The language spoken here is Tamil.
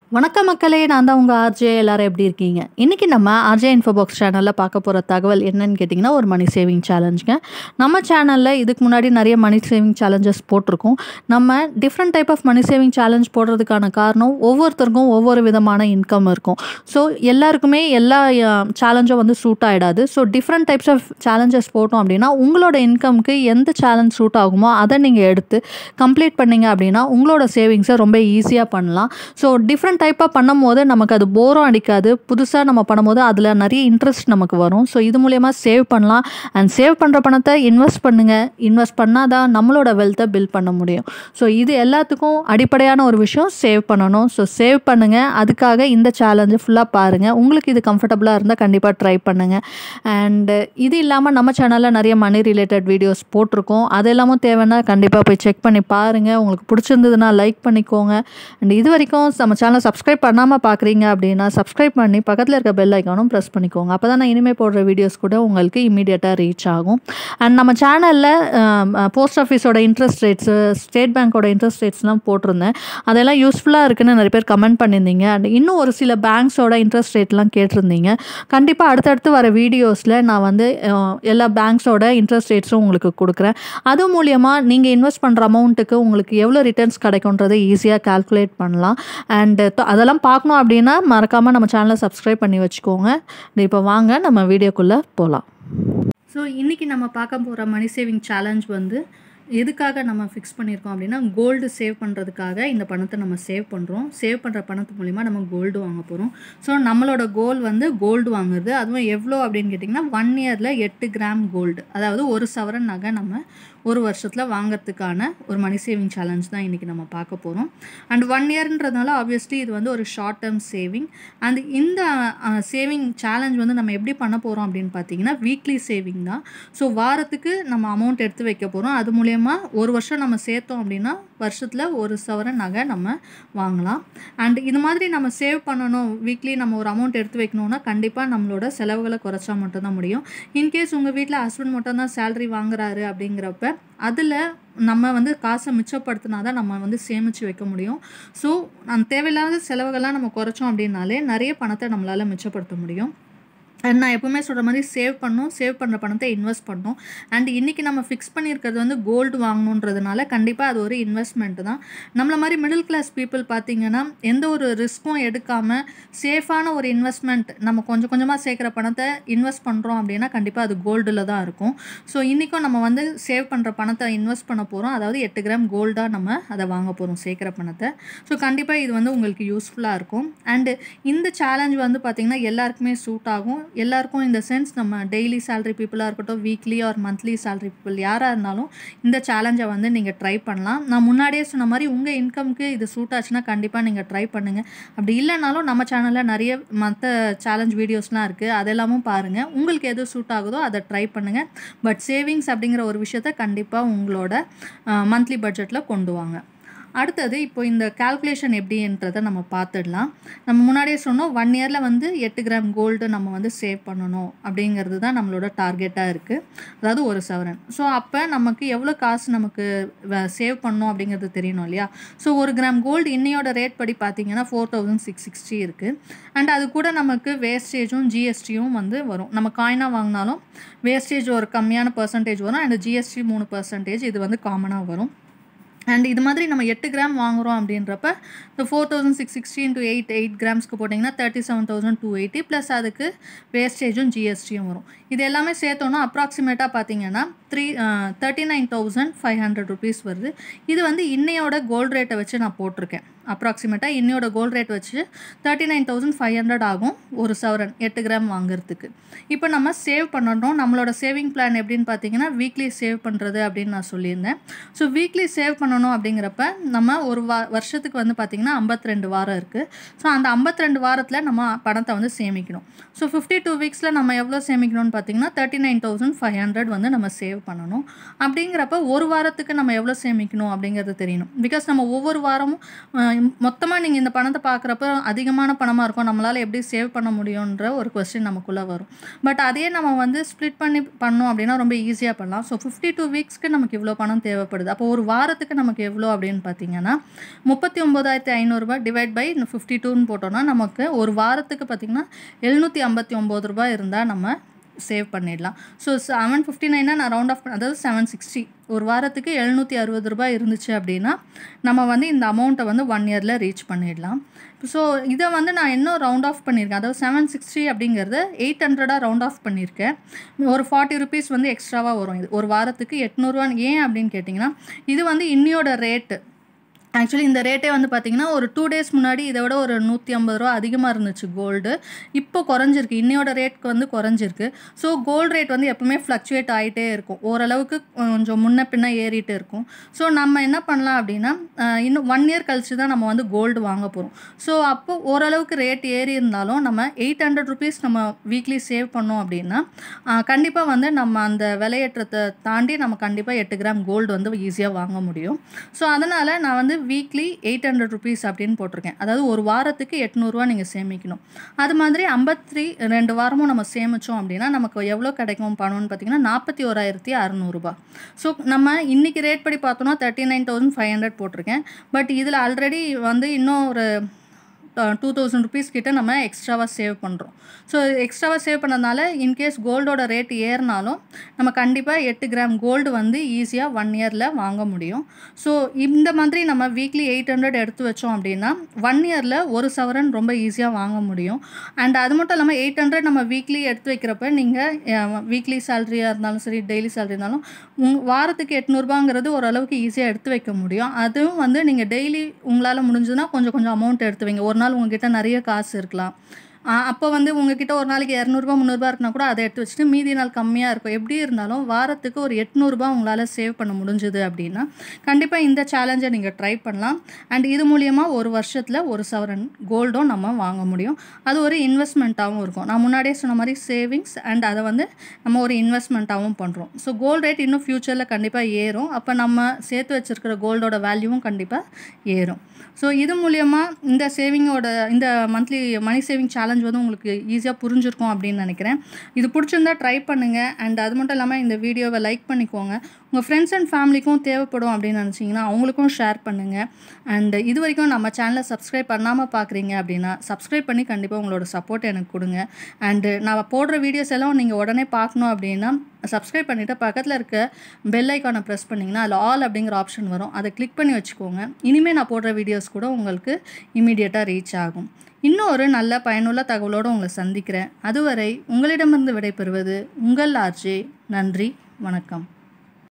வணக்கம் மக்களே நான் தான் உங்கள் ஆர்ஜே எல்லாரும் எப்படி இருக்கீங்க இன்றைக்கி நம்ம ஆர்ஜே இன்ஃபோபாக்ஸ் சேனலில் பார்க்க போகிற தகவல் என்னன்னு கேட்டிங்கன்னா ஒரு மணி சேவிங் சேலஞ்சுங்க நம்ம சேனலில் இதுக்கு முன்னாடி நிறைய மணி சேவிங் சேலஞ்சஸ் போட்டிருக்கோம் நம்ம different type of money saving challenge போடுறதுக்கான காரணம் ஒவ்வொருத்தருக்கும் ஒவ்வொரு விதமான இன்கம் இருக்கும் ஸோ எல்லாருக்குமே எல்லா சேலஞ்சும் வந்து சூட் ஆகிடாது so different types of challenges போட்டோம் அப்படின்னா உங்களோட இன்கம்க்கு எந்த சேலஞ்ச் சூட் ஆகுமோ அதை நீங்கள் எடுத்து கம்ப்ளீட் பண்ணீங்க அப்படின்னா உங்களோட சேவிங்ஸை ரொம்ப ஈஸியாக பண்ணலாம் ஸோ டிஃப்ரெண்ட் டைப்பாக பண்ணும் போது நமக்கு அது போரும் அடிக்காது புதுசாக நம்ம பண்ணும்போது அதில் நிறைய இன்ட்ரெஸ்ட் நமக்கு வரும் ஸோ இது மூலயமா சேவ் பண்ணலாம் அண்ட் சேவ் பண்ணுற பணத்தை இன்வெஸ்ட் பண்ணுங்கள் இன்வெஸ்ட் பண்ணால் தான் நம்மளோட வெல்த்தை பில்ட் பண்ண முடியும் ஸோ இது எல்லாத்துக்கும் அடிப்படையான ஒரு விஷயம் சேவ் பண்ணணும் ஸோ சேவ் பண்ணுங்கள் அதுக்காக இந்த சேலஞ்சு ஃபுல்லாக பாருங்கள் உங்களுக்கு இது கம்ஃபர்டபுளாக இருந்தால் கண்டிப்பாக ட்ரை பண்ணுங்கள் அண்டு இது இல்லாமல் நம்ம சேனலில் நிறைய மணி ரிலேட்டட் வீடியோஸ் போட்டிருக்கோம் அது எல்லாமும் தேவைன்னா கண்டிப்பாக போய் செக் பண்ணி பாருங்கள் உங்களுக்கு பிடிச்சிருந்ததுன்னா லைக் பண்ணிக்கோங்க அண்ட் இது வரைக்கும் நம்ம சேனலை சப்ஸ்கிரைப் பண்ணாமல் பார்க்குறீங்க அப்படின்னா சப்ஸ்கிரைப் பண்ணி பக்கத்தில் இருக்க பெல் ஐக்கானும் ப்ரெஸ் பண்ணிக்கோங்க அப்போ தான் நான் இனிமேல் போடுற வீடியோஸ் கூட உங்களுக்கு இமீடியட்டாக ரீச் ஆகும் அண்ட் நம்ம சேனலில் போஸ்ட் ஆஃபீஸோட இன்ட்ரெஸ்ட் ரேட்ஸு ஸ்டேட் பேங்க்கோட இன்ட்ரெஸ்ட் ரேட்ஸ்லாம் போட்டிருந்தேன் அதெல்லாம் யூஸ்ஃபுல்லாக இருக்குன்னு நிறைய பேர் கமெண்ட் பண்ணியிருந்தீங்க அண்ட் இன்னும் ஒரு சில பேங்க்ஸோட இன்ட்ரெஸ்ட் ரேட்லாம் கேட்டிருந்தீங்க கண்டிப்பாக அடுத்தடுத்து வர வீடியோஸில் நான் வந்து அஹ், எல்லா பேங்க்ஸோட இன்ட்ரெஸ்ட் ரேட்ஸும் உங்களுக்கு கொடுக்குறேன் அது மூலியமாக நீங்கள் இன்வெஸ்ட் பண்ணுற அமௌண்ட்டுக்கு உங்களுக்கு எவ்வளோ ரிட்டர்ன்ஸ் கிடைக்குன்றதை ஈஸியாக கால்குலேட் பண்ணலாம் அண்டு அதெல்லாம் பார்க்கணும் அப்படின்னா மறக்காமல் நம்ம சேனலை சப்ஸ்கிரைப் பண்ணி வச்சுக்கோங்க இப்போ வாங்க நம்ம வீடியோக்குள்ளே போகலாம் ஸோ இன்றைக்கி நம்ம பார்க்க போகிற மணி சேவிங் சேலஞ்ச் வந்து எதுக்காக நம்ம ஃபிக்ஸ் பண்ணியிருக்கோம் அப்படின்னா கோல்டு சேவ் பண்ணுறதுக்காக இந்த பணத்தை நம்ம சேவ் பண்ணுறோம் சேவ் பண்ணுற பணத்து மூலிமா நம்ம கோல்டு வாங்க போகிறோம் ஸோ நம்மளோட கோல் வந்து கோல்டு வாங்குறது அதுவும் எவ்வளோ அப்படின்னு கேட்டிங்கன்னா ஒன் இயரில் எட்டு கிராம் கோல்டு அதாவது ஒரு சவரன் நகை நம்ம ஒரு வருஷத்தில் வாங்குறதுக்கான ஒரு மணி சேவிங் சேலஞ்ச் தான் இன்றைக்கி நம்ம பார்க்க போகிறோம் அண்ட் ஒன் இயர்ன்றதுனால ஆப்வியஸ்லி இது வந்து ஒரு ஷார்ட் டேர்ம் சேவிங் அண்ட் இந்த சேவிங் சேலஞ்ச் வந்து நம்ம எப்படி பண்ண போகிறோம் அப்படின்னு பார்த்தீங்கன்னா வீக்லி சேவிங் தான் ஸோ வாரத்துக்கு நம்ம அமௌண்ட் எடுத்து வைக்க போகிறோம் அது மூலயமா ஒரு வருஷம் நம்ம சேர்த்தோம் அப்படின்னா வருஷத்தில் ஒரு சவரன் நகை நம்ம வாங்கலாம் அண்ட் இது மாதிரி நம்ம சேவ் பண்ணணும் வீக்லி நம்ம ஒரு அமௌண்ட் எடுத்து வைக்கணும்னா கண்டிப்பாக நம்மளோட செலவுகளை குறைச்சா மட்டும்தான் முடியும் இன்கேஸ் உங்கள் வீட்டில் ஹஸ்பண்ட் மட்டும் தான் சேலரி வாங்குறாரு அப்படிங்கிறப்ப அதில் நம்ம வந்து காசை மிச்சப்படுத்தினா தான் நம்ம வந்து சேமித்து வைக்க முடியும் ஸோ அந்த தேவையில்லாத செலவுகள்லாம் நம்ம குறைச்சோம் அப்படின்னாலே நிறைய பணத்தை நம்மளால் மிச்சப்படுத்த முடியும் அண்ட் நான் எப்பவுமே சொல்கிற மாதிரி சேவ் பண்ணணும் சேவ் பண்ணுற பணத்தை இன்வெஸ்ட் பண்ணணும் அண்ட் இன்றைக்கி நம்ம ஃபிக்ஸ் பண்ணியிருக்கிறது வந்து கோல்டு வாங்கணுன்றதுனால கண்டிப்பாக அது ஒரு இன்வெஸ்ட்மெண்ட் தான் நம்மள மாதிரி மிடில் கிளாஸ் பீப்புள் பார்த்தீங்கன்னா எந்த ஒரு ரிஸ்க்கும் எடுக்காமல் சேஃபான ஒரு இன்வெஸ்ட்மெண்ட் நம்ம கொஞ்சம் கொஞ்சமாக சேர்க்குற பணத்தை இன்வெஸ்ட் பண்ணுறோம் அப்படின்னா கண்டிப்பாக அது கோல்டில் தான் இருக்கும் ஸோ இன்றைக்கும் நம்ம வந்து சேவ் பண்ணுற பணத்தை இன்வெஸ்ட் பண்ண போகிறோம் அதாவது எட்டு கிராம் கோல்டாக நம்ம அதை வாங்க போகிறோம் சேர்க்குற பணத்தை ஸோ கண்டிப்பாக இது வந்து உங்களுக்கு யூஸ்ஃபுல்லாக இருக்கும் அண்டு இந்த சேலஞ்ச் வந்து பார்த்திங்கன்னா எல்லாருக்குமே சூட் ஆகும் எல்லாருக்கும் இந்த சென்ஸ் நம்ம டெய்லி சேலரி பீப்புளாக இருக்கட்டும் weekly or monthly salary people யாராக இருந்தாலும் இந்த சேலஞ்சை வந்து நீங்கள் ட்ரை பண்ணலாம் நான் முன்னாடியே சொன்ன மாதிரி உங்கள் இன்கம்க்கு இது சூட் ஆச்சுன்னா கண்டிப்பாக நீங்கள் ட்ரை பண்ணுங்கள் அப்படி இல்லைனாலும் நம்ம சேனலில் நிறைய மற்ற சேலஞ்ச் வீடியோஸ்லாம் இருக்குது அதெல்லாமும் பாருங்கள் உங்களுக்கு எது சூட் ஆகுதோ அதை ட்ரை பண்ணுங்கள் பட் சேவிங்ஸ் அப்படிங்கிற ஒரு விஷயத்த கண்டிப்பாக உங்களோட மந்த்லி பட்ஜெட்டில் கொண்டு வாங்க அடுத்தது இப்போ இந்த கால்குலேஷன் எப்படின்றதை நம்ம பார்த்துடலாம் நம்ம முன்னாடியே சொன்னோம் ஒன் இயரில் வந்து எட்டு கிராம் கோல்டு நம்ம வந்து சேவ் பண்ணணும் அப்படிங்கிறது தான் நம்மளோட டார்கெட்டாக இருக்குது அதாவது ஒரு சவரன் ஸோ அப்போ நமக்கு எவ்வளோ காசு நமக்கு சேவ் பண்ணணும் அப்படிங்கிறது தெரியணும் இல்லையா ஸோ ஒரு கிராம் கோல்டு இன்னையோட ரேட் படி பார்த்தீங்கன்னா ஃபோர் தௌசண்ட் சிக்ஸ் சிக்ஸ்டி இருக்குது அண்ட் அது கூட நமக்கு வேஸ்டேஜும் ஜிஎஸ்டியும் வந்து வரும் நம்ம காயினாக வாங்கினாலும் வேஸ்டேஜ் ஒரு கம்மியான பர்சன்டேஜ் வரும் அண்ட் ஜிஎஸ்டி மூணு பர்சன்டேஜ் இது வந்து காமனாக வரும் அண்ட் இது மாதிரி நம்ம எட்டு கிராம் வாங்குகிறோம் அப்படின்றப்ப இந்த four thousand six sixty into eight eight கிராம்ஸ்க்கு போட்டிங்கன்னா thirty seven thousand two eighty plus அதுக்கு வேஸ்டேஜும் ஜிஎஸ்டியும் வரும் இது எல்லாமே சேர்த்தோன்னா அப்ராக்சிமேட்டாக பார்த்தீங்கன்னா three thirty nine thousand five hundred rupees வருது இது வந்து இன்னையோட கோல்டு ரேட்டை வச்சு நான் போட்டிருக்கேன் அப்ராக்சிமேட்டாக இன்னையோட கோல்டு ரேட் வச்சு thirty nine thousand five hundred ஆகும் ஒரு சவரன் எட்டு கிராம் வாங்குறதுக்கு இப்போ நம்ம சேவ் பண்ணணும் நம்மளோட சேவிங் பிளான் எப்படின்னு பார்த்தீங்கன்னா வீக்லி சேவ் பண்ணுறது அப்படின்னு நான் சொல்லியிருந்தேன் ஸோ வீக்லி சேவ் பண்ணணும் அப்படிங்கிறப்ப நம்ம ஒரு வா வருஷத்துக்கு வந்து பார்த்திங்கன்னா 52 வாரம் இருக்குது ஸோ அந்த 52 வாரத்தில் நம்ம பணத்தை வந்து சேமிக்கணும் ஸோ ஃபிஃப்டி டூ வீக்ஸில் நம்ம எவ்வளோ சேமிக்கணும்னு பார்த்தீங்கன்னா thirty nine thousand five hundred வந்து நம்ம சேவ் பண்ணணும் அப்படிங்கிறப்ப ஒரு வாரத்துக்கு நம்ம எவ்வளோ சேமிக்கணும் அப்படிங்கிறது தெரியணும் பிகாஸ் நம்ம ஒவ்வொரு வாரமும் அஹ், மொத்தமாக நீங்கள் இந்த பணத்தை பார்க்குறப்ப அதிகமான பணமாக இருக்கும் நம்மளால் எப்படி சேவ் பண்ண முடியுன்ற ஒரு கொஸ்டின் நமக்குள்ளே வரும் பட் அதே நம்ம வந்து ஸ்ப்ளிட் பண்ணி பண்ணோம் அப்படின்னா ரொம்ப ஈஸியாக பண்ணலாம் ஸோ ஃபிஃப்டி டூ வீக்ஸ்க்கு நமக்கு இவ்வளோ பணம் தேவைப்படுது அப்போ ஒரு வாரத்துக்கு நமக்கு எவ்வளோ அப்படின்னு பார்த்தீங்கன்னா முப்பத்தி ஒம்பதாயிரத்தி ஐநூறுரூபா டிவைட் பை ஃபிஃப்டி டூன்னு போட்டோம்னா நமக்கு ஒரு வாரத்துக்கு பார்த்திங்கன்னா எழுநூற்றி ஐம்பத்தி ஒம்பது ரூபாய் இருந்தால் நம்ம சேவ் பண்ணிடலாம் ஸோ செவன் ஃபிஃப்டி நைனா நான் ரவுண்ட் ஆஃப் அதாவது செவன் சிக்ஸ்டி ஒரு வாரத்துக்கு எழுநூற்றி அறுபது ரூபாய் இருந்துச்சு அப்படின்னா நம்ம வந்து இந்த அமௌண்ட்டை வந்து ஒன் இயரில் ரீச் பண்ணிடலாம் ஸோ இதை வந்து நான் இன்னும் ரவுண்ட் ஆஃப் பண்ணியிருக்கேன் அதாவது செவன் சிக்ஸ்டி அப்படிங்கிறது எயிட் ஹண்ட்ரடாக ரவுண்ட் ஆஃப் பண்ணியிருக்கேன் ஒரு ஃபார்ட்டி ருபீஸ் வந்து எக்ஸ்ட்ராவாக வரும் இது ஒரு வாரத்துக்கு எட்நூறுவான்னு ஏன் அப்படின்னு கேட்டிங்கன்னா இது வந்து இன்னியோட ரேட்டு ஆக்சுவலி இந்த ரேட்டே வந்து பார்த்திங்கன்னா ஒரு டூ டேஸ் முன்னாடி இதை விட ஒரு நூற்றி ஐம்பது ரூபா அதிகமாக இருந்துச்சு கோல்டு இப்போ குறைஞ்சிருக்கு இன்னையோட ரேட்க்கு வந்து குறைஞ்சிருக்கு ஸோ கோல்டு ரேட் வந்து எப்பவுமே ஃப்ளக்சுவேட் ஆகிட்டே இருக்கும் ஓரளவுக்கு கொஞ்சம் முன்ன பின்ன ஏறிட்டு இருக்கும் ஸோ நம்ம என்ன பண்ணலாம் அப்படின்னா அஹ், இன்னும் ஒன் இயர் கழிச்சு தான் நம்ம வந்து கோல்டு வாங்க போகிறோம் ஸோ அப்போ ஓரளவுக்கு ரேட் ஏறி இருந்தாலும் நம்ம எயிட் ஹண்ட்ரட் ருபீஸ் நம்ம வீக்லி சேவ் பண்ணோம் அப்படின்னா கண்டிப்பாக வந்து நம்ம அந்த விலையேற்றத்தை தாண்டி நம்ம கண்டிப்பாக எட்டு கிராம் கோல்டு வந்து ஈஸியாக வாங்க முடியும் ஸோ அதனால் நான் வந்து வீக்லி எயிட் ஹண்ட்ரட் ருபீஸ் அப்படின்னு போட்டிருக்கேன் அதாவது ஒரு வாரத்துக்கு எட்நூறுரூவா நீங்கள் சேமிக்கணும் அது மாதிரி ஐம்பத்தி ரெண்டு வாரமும் நம்ம சேமித்தோம் அப்படின்னா நமக்கு எவ்வளோ கிடைக்கும் பணம்னு பார்த்தீங்கன்னா நாற்பத்தி ஓராயிரத்தி அறநூறுபா ஸோ நம்ம இன்றைக்கி ரேட் படி பார்த்தோன்னா thirty nine thousand five hundred போட்டிருக்கேன் பட் இதில் ஆல்ரெடி வந்து இன்னும் ஒரு டூ தௌசண்ட் ருபீஸ் கிட்ட நம்ம எக்ஸ்ட்ராவாக சேவ் பண்ணுறோம் ஸோ எக்ஸ்ட்ராவாக சேவ் பண்ணதுனால இன்கேஸ் கோல்டோட ரேட் ஏறினாலும் நம்ம கண்டிப்பாக எட்டு கிராம் கோல்டு வந்து ஈஸியாக ஒன் இயரில் வாங்க முடியும் ஸோ இந்த மாதிரி நம்ம வீக்லி எயிட் ஹண்ட்ரட் எடுத்து வச்சோம் அப்படின்னா ஒன் இயரில் ஒரு சவரன் ரொம்ப ஈஸியாக வாங்க முடியும் அண்ட் அது மட்டும் இல்லாமல் எயிட் ஹண்ட்ரட் நம்ம வீக்லி எடுத்து வைக்கிறப்ப நீங்கள் வீக்லி சேலரியாக இருந்தாலும் சரி டெய்லி சேலரி இருந்தாலும் உங் வாரத்துக்கு எட்நூறுபாங்கிறது ஓரளவுக்கு ஈஸியாக எடுத்து வைக்க முடியும் அதுவும் வந்து நீங்கள் டெய்லி உங்களால் முடிஞ்சதுன்னா கொஞ்சம் கொஞ்சம் அமௌண்ட் எடுத்து வைங்க ஒரு நாள் உங்ககிட்ட நிறைய காசு இருக்கலாம் அப்போ வந்து உங்ககிட்ட ஒரு நாளைக்கு இரநூறுபா முந்நூறுபா இருக்குன்னா கூட அதை எடுத்து வச்சுட்டு மீதி நாள் கம்மியாக இருக்கும் எப்படி இருந்தாலும் வாரத்துக்கு ஒரு எட்நூறுபா உங்களால் சேவ் பண்ண முடிஞ்சுது அப்படின்னா கண்டிப்பாக இந்த சேலஞ்சை நீங்கள் ட்ரை பண்ணலாம் அண்ட் இது மூலியமாக ஒரு வருஷத்தில் ஒரு சவரன் கோல்டும் நம்ம வாங்க முடியும் அது ஒரு இன்வெஸ்ட்மெண்ட்டாகவும் இருக்கும் நான் முன்னாடியே சொன்ன மாதிரி சேவிங்ஸ் அண்ட் அதை வந்து நம்ம ஒரு இன்வெஸ்ட்மெண்ட்டாகவும் பண்ணுறோம் ஸோ கோல்ட் ரேட் இன்னும் ஃப்யூச்சரில் கண்டிப்பாக ஏறும் அப்போ நம்ம சேர்த்து வச்சிருக்கிற கோல்டோட வேல்யூவும் கண்டிப்பாக ஏறும் ஸோ இது மூலியமாக இந்த சேவிங்கோட இந்த மந்த்லி மணி சேவிங் சேலஞ்ச் வந்து உங்களுக்கு ஈஸியாக புரிஞ்சிருக்கும் அப்படின்னு நினைக்கிறேன் இது பிடிச்சிருந்தா ட்ரை பண்ணுங்கள் அண்ட் அது மட்டும் இல்லாமல் இந்த வீடியோவை லைக் பண்ணிக்கோங்க உங்கள் ஃப்ரெண்ட்ஸ் அண்ட் ஃபேமிலிக்கும் தேவைப்படும் அப்படின்னு நினச்சிங்கன்னா அவங்களுக்கும் ஷேர் பண்ணுங்கள் அண்ட் இது வரைக்கும் நம்ம சேனலை சப்ஸ்கிரைப் பண்ணாமல் பார்க்குறீங்க அப்படின்னா சப்ஸ்கிரைப் பண்ணி கண்டிப்பாக உங்களோட சப்போர்ட் எனக்கு கொடுங்க அண்டு நான் போடுற வீடியோஸ் எல்லாம் நீங்கள் உடனே பார்க்கணும் அப்படின்னா சப்ஸ்கிரைப் பண்ணிவிட்டு பக்கத்தில் இருக்க பெல் ஐக்கானை ப்ரெஸ் பண்ணிங்கன்னா அதில் ஆல் அப்படிங்கிற ஆப்ஷன் வரும் அதை கிளிக் பண்ணி வச்சுக்கோங்க இனிமேல் நான் போடுற வீடியோஸ் கூட உங்களுக்கு இமீடியட்டாக ரீச் ஆகும் இன்னும் ஒரு நல்ல பயனுள்ள தகவலோடு உங்களை சந்திக்கிறேன் அதுவரை உங்களிடமிருந்து விடைபெறுவது உங்கள் ஆர்ஜே நன்றி வணக்கம்